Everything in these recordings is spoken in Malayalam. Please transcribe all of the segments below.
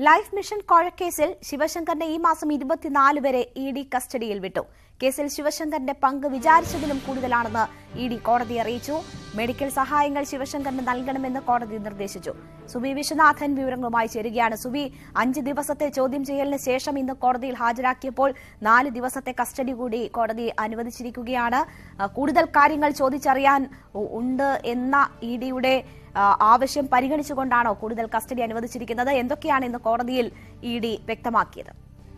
ലൈഫ് മിഷൻ കോഴക്കേസിൽ ശിവശങ്കറിനെ ഈ മാസം ഇരുപത്തിനാല് വരെ ഇ ഡി കസ്റ്റഡിയിൽ വിട്ടു കേസിൽ ശിവശങ്കറിന്റെ പങ്ക് വിചാരിച്ചതിലും കൂടുതലാണെന്ന് ഇ ഡി കോടതി അറിയിച്ചു മെഡിക്കൽ സഹായങ്ങൾ ശിവശങ്കറിന് നൽകണമെന്ന് കോടതി നിർദ്ദേശിച്ചു സുബി വിശ്വനാഥൻ വിവരങ്ങളുമായി ചേരുകയാണ് സുബി അഞ്ച് ദിവസത്തെ ചോദ്യം ചെയ്യലിന് ശേഷം ഇന്ന് കോടതിയിൽ ഹാജരാക്കിയപ്പോൾ നാല് ദിവസത്തെ കസ്റ്റഡി കൂടി കോടതി അനുവദിച്ചിരിക്കുകയാണ് ആ, കൂടുതൽ കാര്യങ്ങൾ ചോദിച്ചറിയാൻ ഉ- ഉണ്ട് എന്ന ഇ ഡിയുടെ ആ, ആവശ്യം പരിഗണിച്ചുകൊണ്ടാണോ കൂടുതൽ കസ്റ്റഡി അനുവദിച്ചിരിക്കുന്നത് എന്തൊക്കെയാണ് ഇന്ന് കോടതിയിൽ ഇ ഡി വ്യക്തമാക്കിയത്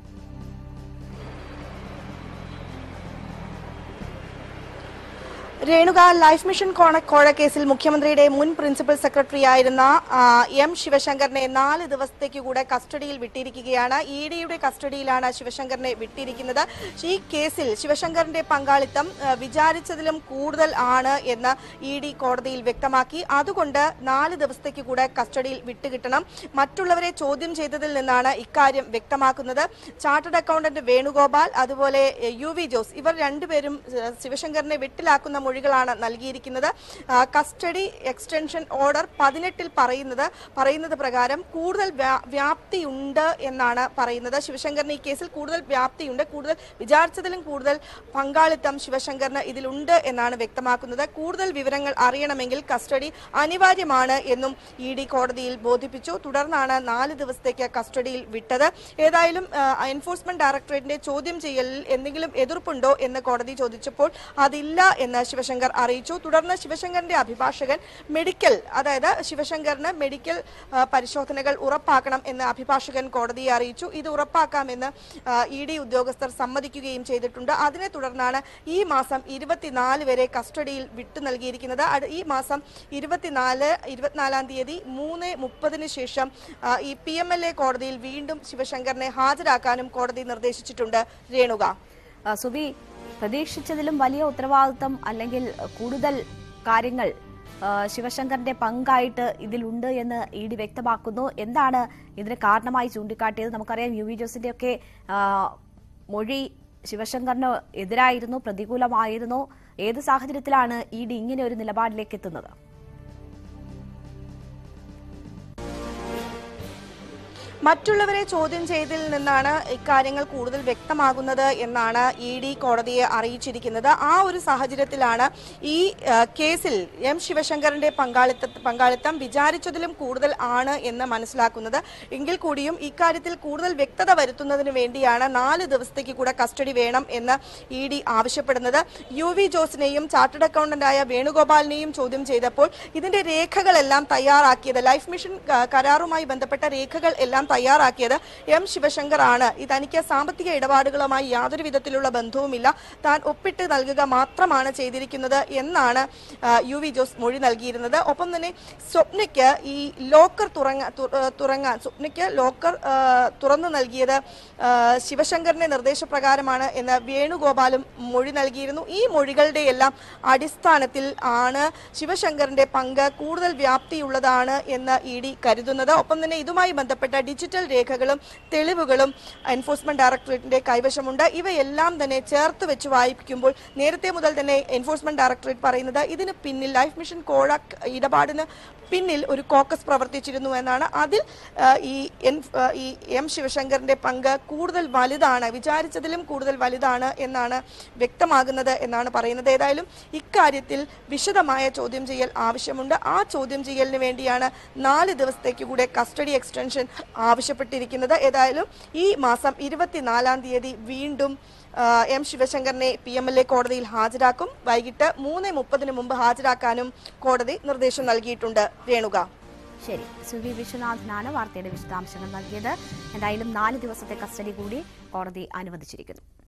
രേണുക ലൈഫ് മിഷൻ കോണ കോഴ കേസിൽ മുഖ്യമന്ത്രിയുടെ മുൻ പ്രിൻസിപ്പൽ സെക്രട്ടറി ആയിരുന്ന ആ, എം ശിവശങ്കറിനെ നാല് ദിവസത്തേക്ക് കൂടെ കസ്റ്റഡിയിൽ വിട്ടിരിക്കുകയാണ് ഇ ഡിയുടെ കസ്റ്റഡിയിലാണ് ശിവശങ്കറിനെ വിട്ടിരിക്കുന്നത് ഈ കേസിൽ ശിവശങ്കറിന്റെ പങ്കാളിത്തം ആ, വിചാരിച്ചതിലും കൂടുതൽ ആണ് എന്ന് ഇ ഡി കോടതിയിൽ വ്യക്തമാക്കി അതുകൊണ്ട് നാല് ദിവസത്തേക്ക് കൂടെ കസ്റ്റഡിയിൽ വിട്ടുകിട്ടണം മറ്റുള്ളവരെ ചോദ്യം ചെയ്തതിൽ നിന്നാണ് ഇക്കാര്യം വ്യക്തമാക്കുന്നത് ചാർട്ടേഡ് അക്കൗണ്ടന്റ് വേണുഗോപാൽ അതുപോലെ എ, യു വി ജോസ് ഇവർ രണ്ടുപേരും ഏ, ശിവശങ്കറിനെ വിട്ടിലാക്കുന്ന മൊഴികളാണ് നൽകിയിരിക്കുന്നത് ആ, കസ്റ്റഡി എക്സ്റ്റൻഷൻ ഓർഡർ പതിനെട്ടിൽ പറയുന്നത് പറയുന്നത് പ്രകാരം കൂടുതൽ വ്യാ- വ്യാപ്തിയുണ്ട് എന്നാണ് പറയുന്നത് ശിവശങ്കറിന് ഈ കേസിൽ കൂടുതൽ വ്യാപ്തിയുണ്ട് കൂടുതൽ വിചാരിച്ചതിലും കൂടുതൽ പങ്കാളിത്തം ശിവശങ്കറിന് ഇതിലുണ്ട് എന്നാണ് വ്യക്തമാക്കുന്നത് കൂടുതൽ വിവരങ്ങൾ അറിയണമെങ്കിൽ കസ്റ്റഡി അനിവാര്യമാണ് എന്നും ഇ ഡി കോടതിയിൽ ബോധിപ്പിച്ചു തുടർന്നാണ് നാല് ദിവസത്തേക്ക് കസ്റ്റഡിയിൽ വിട്ടത് ഏതായാലും ആ, എൻഫോഴ്സ്മെന്റ് ഡയറക്ടറേറ്റിന്റെ ചോദ്യം ചെയ്യലിൽ എന്തെങ്കിലും എതിർപ്പുണ്ടോ എന്ന് കോടതി ചോദിച്ചപ്പോൾ അതില്ല എന്ന് ശിവശങ്കർ അറിയിച്ചു തുടർന്ന് ശിവശങ്കറിന്റെ അഭിഭാഷകൻ മെഡിക്കൽ അതായത് ശിവശങ്കറിന് മെഡിക്കൽ ആ, പരിശോധനകൾ ഉറപ്പാക്കണം എന്ന് അഭിഭാഷകൻ കോടതിയെ അറിയിച്ചു ഇത് ഉറപ്പാക്കാമെന്ന് ഇ ഡി ഉദ്യോഗസ്ഥർ സമ്മതിക്കുകയും ചെയ്തിട്ടുണ്ട് അതിനെ തുടർന്നാണ് ഈ മാസം ഇരുപത്തിനാല് വരെ കസ്റ്റഡിയിൽ വിട്ടു നൽകിയിരിക്കുന്നത് അത് ഈ മാസം ഇരുപത്തിനാല് ഇരുപത്തിനാലാം തീയതി മൂന്ന് മുപ്പതിന് ശേഷം ആ, ഈ പി എം എൽ എ കോടതിയിൽ വീണ്ടും ശിവശങ്കറിനെ ഹാജരാക്കാനും കോടതി നിർദ്ദേശിച്ചിട്ടുണ്ട് രേണുക ആ, സുബി പ്രതീക്ഷിച്ചതിലും വലിയ ഉത്തരവാദിത്തം അല്ലെങ്കിൽ കൂടുതൽ കാര്യങ്ങൾ ആ, ശിവശങ്കറിന്റെ പങ്കായിട്ട് ഇതിലുണ്ട് എന്ന് ഇ ഡി വ്യക്തമാക്കുന്നു എന്താണ് ഇതിന് കാരണമായി ചൂണ്ടിക്കാട്ടിയത് നമുക്കറിയാം യു വി ജോസിന്റെ ഒക്കെ ആ, മൊഴി ശിവശങ്കറിന് എതിരായിരുന്നു പ്രതികൂലമായിരുന്നു ഏത് സാഹചര്യത്തിലാണ് ഇ ഡി ഇങ്ങനെ ഒരു നിലപാടിലേക്ക് എത്തുന്നത് മറ്റുള്ളവരെ ചോദ്യം ചെയ്തതിൽ നിന്നാണ് ഇക്കാര്യങ്ങൾ കൂടുതൽ വ്യക്തമാകുന്നത് എന്നാണ് ഇ ഡി കോടതിയെ അറിയിച്ചിരിക്കുന്നത് ആ ഒരു സാഹചര്യത്തിലാണ് ഈ ആ, കേസിൽ എം ശിവശങ്കറിന്റെ പങ്കാളിത്ത പങ്കാളിത്തം വിചാരിച്ചതിലും കൂടുതൽ ആണ് എന്ന് മനസ്സിലാക്കുന്നത് എങ്കിൽ കൂടിയും ഇക്കാര്യത്തിൽ കൂടുതൽ വ്യക്തത വരുത്തുന്നതിന് വേണ്ടിയാണ് നാല് ദിവസത്തേക്ക് കൂടെ കസ്റ്റഡി വേണം എന്ന് ഇ ഡി ആവശ്യപ്പെടുന്നത് യു വി ജോസിനെയും ചാർട്ടേഡ് അക്കൗണ്ടന്റായ വേണുഗോപാലിനെയും ചോദ്യം ചെയ്തപ്പോൾ ഇതിന്റെ രേഖകളെല്ലാം തയ്യാറാക്കിയത് ലൈഫ് മിഷൻ ക- കരാറുമായി ബന്ധപ്പെട്ട രേഖകൾ എല്ലാം തയ്യാറാക്കിയത് എം ശിവശങ്കർ ആണ് ഇത് തനിക്ക് സാമ്പത്തിക ഇടപാടുകളുമായി യാതൊരു വിധത്തിലുള്ള ബന്ധവുമില്ല താൻ ഒപ്പിട്ട് നൽകുക മാത്രമാണ് ചെയ്തിരിക്കുന്നത് എന്നാണ് ആ, യു വി ജോസ് മൊഴി നൽകിയിരുന്നത് ഒപ്പം തന്നെ സ്വപ്നയ്ക്ക് ഈ ലോക്കർ തുറങ്ങ തു- ആ, തുറങ്ങാൻ സ്വപ്നയ്ക്ക് ലോക്കർ ആ, തുറന്നു നൽകിയത് ആ, ശിവശങ്കറിന്റെ നിർദ്ദേശപ്രകാരമാണ് എന്ന് വേണുഗോപാലും മൊഴി നൽകിയിരുന്നു ഈ മൊഴികളുടെ എല്ലാം അടിസ്ഥാനത്തിൽ ആണ് ശിവശങ്കറിന്റെ പങ്ക് കൂടുതൽ വ്യാപ്തിയുള്ളതാണ് എന്ന് ഇ ഡി കരുതുന്നത് ഒപ്പം തന്നെ ഇതുമായി ബന്ധപ്പെട്ട ഡിജിറ്റൽ രേഖകളും തെളിവുകളും എൻഫോഴ്സ്മെന്റ് ഡയറക്ടറേറ്റിന്റെ കൈവശമുണ്ട് ഇവയെല്ലാം തന്നെ ചേർത്ത് വെച്ച് വായിക്കുമ്പോൾ നേരത്തെ മുതൽ തന്നെ എൻഫോഴ്സ്മെന്റ് ഡയറക്ടറേറ്റ് പറയുന്നത് ഇതിന് പിന്നിൽ ലൈഫ് മിഷൻ കോഴ ഇടപാടിന് പിന്നിൽ ഒരു കോക്കസ് പ്രവർത്തിച്ചിരുന്നു എന്നാണ് അതിൽ ആ, ഈ എൻ ആ, ഈ എം ശിവശങ്കറിന്റെ പങ്ക് കൂടുതൽ വലുതാണ് വിചാരിച്ചതിലും കൂടുതൽ വലുതാണ് എന്നാണ് വ്യക്തമാകുന്നത് എന്നാണ് പറയുന്നത് ഏതായാലും ഇക്കാര്യത്തിൽ വിശദമായ ചോദ്യം ചെയ്യൽ ആവശ്യമുണ്ട് ആ ചോദ്യം ചെയ്യലിന് വേണ്ടിയാണ് നാല് ദിവസത്തേക്ക് കൂടെ കസ്റ്റഡി എക്സ്റ്റൻഷൻ ആവശ്യപ്പെട്ടിരിക്കുന്നത് ഏതായാലും ഈ മാസം ഇരുപത്തിനാലാം തീയതി വീണ്ടും ആ, എം ശിവശങ്കറിനെ പി എം എൽ എ കോടതിയിൽ ഹാജരാക്കും വൈകിട്ട് മൂന്ന് മുപ്പതിന് മുമ്പ് ഹാജരാക്കാനും കോടതി നിർദ്ദേശം നൽകിയിട്ടുണ്ട് രേണുക ശരി സുവി വിശ്വനാഥനാണ് വാർത്തയുടെ വിശദാംശങ്ങൾ നൽകിയത് എന്തായാലും നാല് ദിവസത്തെ കസ്റ്റഡി കൂടി കോടതി അനുവദിച്ചിരിക്കുന്നു